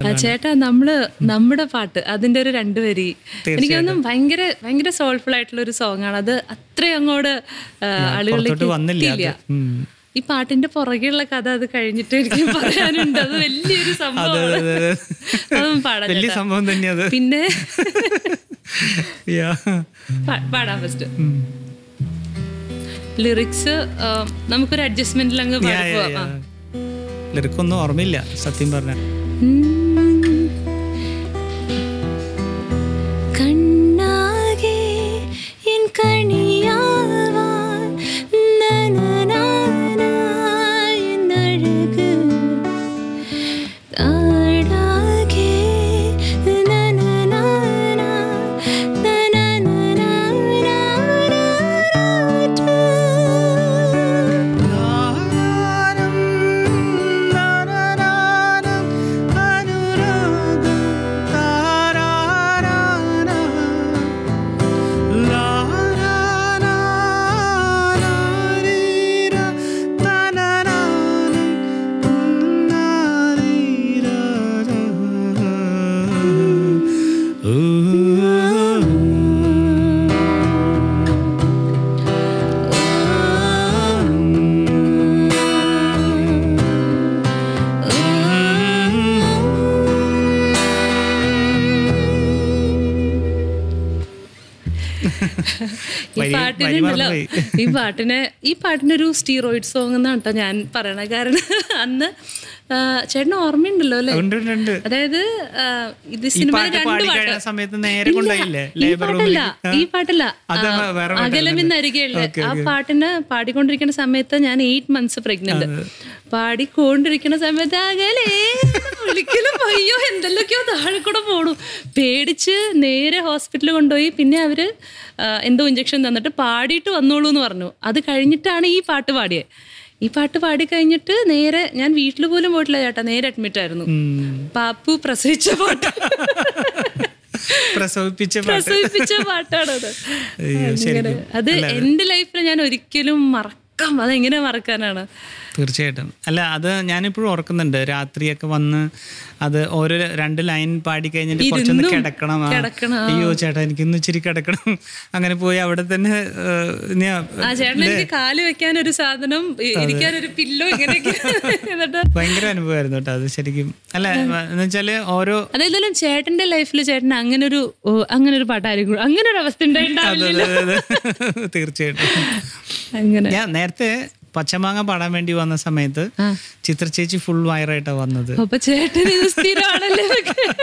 എന്നുള്ളതാണ് ചേട്ടാ നമ്മള് നമ്മുടെ പാട്ട് അതിന്റെ ഒരു രണ്ട് വരി എനിക്കൊന്നും ഭയങ്കര ഭയങ്കര സോൾഫുൾ ആയിട്ടുള്ള ഒരു സോങ് ആണ് അത് അത്രയും അങ്ങോട്ട് ആ, ആളുകളിലേക്ക് പുറത്തോട്ട് വന്നില്ല അത് എത്തിയില്ല. ഉം. ഈ പാട്ടിന്റെ പുറകെയുള്ള കഥ അത് കഴിഞ്ഞിട്ട് എനിക്ക് പറയാനുണ്ട് അത് വലിയൊരു അതെ, സംഭവമാണ് അതെ, അതെ. അതൊന്നും പാടാം വലിയ ചേട്ടാ. സംഭവം തന്നെയാ അത് പിന്നെ Yeah. പാ- പാടാം ഫസ്റ്റ് ലിറിക്സ് നമുക്കൊരു അഡ്ജസ്റ്റ്മെന്റിൽ അങ്ങ് Yeah, പാടി yeah, പോവാം yeah. ലിറിക്കൊന്നും ഓർമ്മയില്ല സത്യം പറഞ്ഞ കണ്ണാകെ എൻ കണിയാവാൻ നനനാനാ എന്നഴക് താടാകെ നനനാനാ നനനാനാനാ ഈ വരി- പാട്ടിനുണ്ടല്ലോ വരി ഈ പാട്ടിനെ ഈ പാട്ടിനൊരു സ്റ്റീറോയിഡ് സോങ് എന്നാണ് കേട്ടോ ഞാൻ പറയണത് കാരണം അന്ന് ആ, ചേട്ടന് ഓർമ്മയുണ്ടല്ലോ അല്ലേ ഉണ്ട് ഉണ്ട് ഉണ്ട് അതായത് ആ, ഇത് ഈ സിനിമ പാട്ട് രണ്ട് പാടി പാട്ട് കഴിഞ്ഞ സമയത്ത് നേരെ ഇല്ല, കൊണ്ടുപോയില്ലേ ഈ ലേബർ പാട്ടല്ല ഈ പാട്ടല്ല അത് ആ, വേറെ അകലമെന്നരികെയുള്ള Okay, ആ okay. പാട്ടിന് പാടിക്കൊണ്ടിരിക്കുന്ന സമയത്ത് ഞാൻ എയ്റ്റ് മന്ത്സ് പ്രഗ്നന്റ് പാടിക്കൊണ്ടിരിക്കുന്ന സമയത്ത് അകലേ വിളിക്കലും അയ്യോ എന്തെല്ലൊക്കെയോ താഴെ കൂടെ പോണു പേടിച്ച് നേരെ ഹോസ്പിറ്റലിൽ കൊണ്ടുപോയി പിന്നെ അവര് ആ, എന്തോ ഇഞ്ചക്ഷൻ തന്നിട്ട് പാടിയിട്ട് വന്നോളൂ എന്ന് പറഞ്ഞു അത് കഴിഞ്ഞിട്ടാണ് ഈ പാട്ട് പാടിയത് ഈ പാട്ട് പാടി കഴിഞ്ഞിട്ട് നേരെ ഞാൻ വീട്ടിൽ പോലും പോയിട്ടില്ല ചേട്ടാ നേരെ അഡ്മിറ്റ് ആയിരുന്നു പാപ്പു പ്രസവിച്ച പാട്ട് പ്രസവിപ്പിച്ച പാട്ട് പ്രസവിപ്പിച്ച പാട്ടാണത് അയ്യോ, അങ്ങനെ. ശരിക്കും. അത് എന്റെ ലൈഫിൽ ഞാൻ ഒരിക്കലും മറക്കാം അതെങ്ങനെ മറക്കാനാണ് തീർച്ചയായിട്ടും അല്ല അത് ഞാനിപ്പോഴും ഓർക്കുന്നുണ്ട് രാത്രിയൊക്കെ വന്ന് അത് ഓരോ രണ്ട് ലൈൻ പാടി കഴിഞ്ഞിട്ട് കുറച്ചൊന്ന് ഇരുന്നും കിടക്കണം ആ. കിടക്കണം, ആ. അയ്യോ ചേട്ടാ എനിക്കിന്ന് ഇച്ചിരി കിടക്കണം അങ്ങനെ പോയി അവിടെ തന്നെ ഏഹ്, ഞാൻ ആ ചേട്ടൻ എനിക്ക് കാല് വെക്കാൻ ഒരു സാധനം ഇ- ഇരിക്കാൻ ഒരു പില്ലോ ഇങ്ങനെയൊക്കെ എന്നിട്ട് ഭയങ്കര അനുഭവമായിരുന്നു കേട്ടോ അത് ശരിക്കും അല്ല എന്ന് വെച്ചാല് ഓരോ അതെന്തായാലും ചേട്ടന്റെ ലൈഫിൽ ചേട്ടൻ അങ്ങനെ ഒരു അങ്ങനെ ഒരു പാട്ടായിരിക്കും അങ്ങനെ ഒരു അവസ്ഥ അതെ, ഉണ്ടായിട്ടുണ്ടാവില്ല അതെ, അതെ. തീർച്ചയായിട്ടും അങ്ങനെ ഞാൻ നേരത്തെ പച്ചമാങ്ങ പാടാൻ വേണ്ടി വന്ന സമയത്ത് ചിത്ര ചേച്ചി ഫുൾ വയറായിട്ടാ വന്നത് അപ്പൊ ചേട്ടൻ ഇത് സ്ഥിരമാണല്ലേ ഇതൊക്കെ?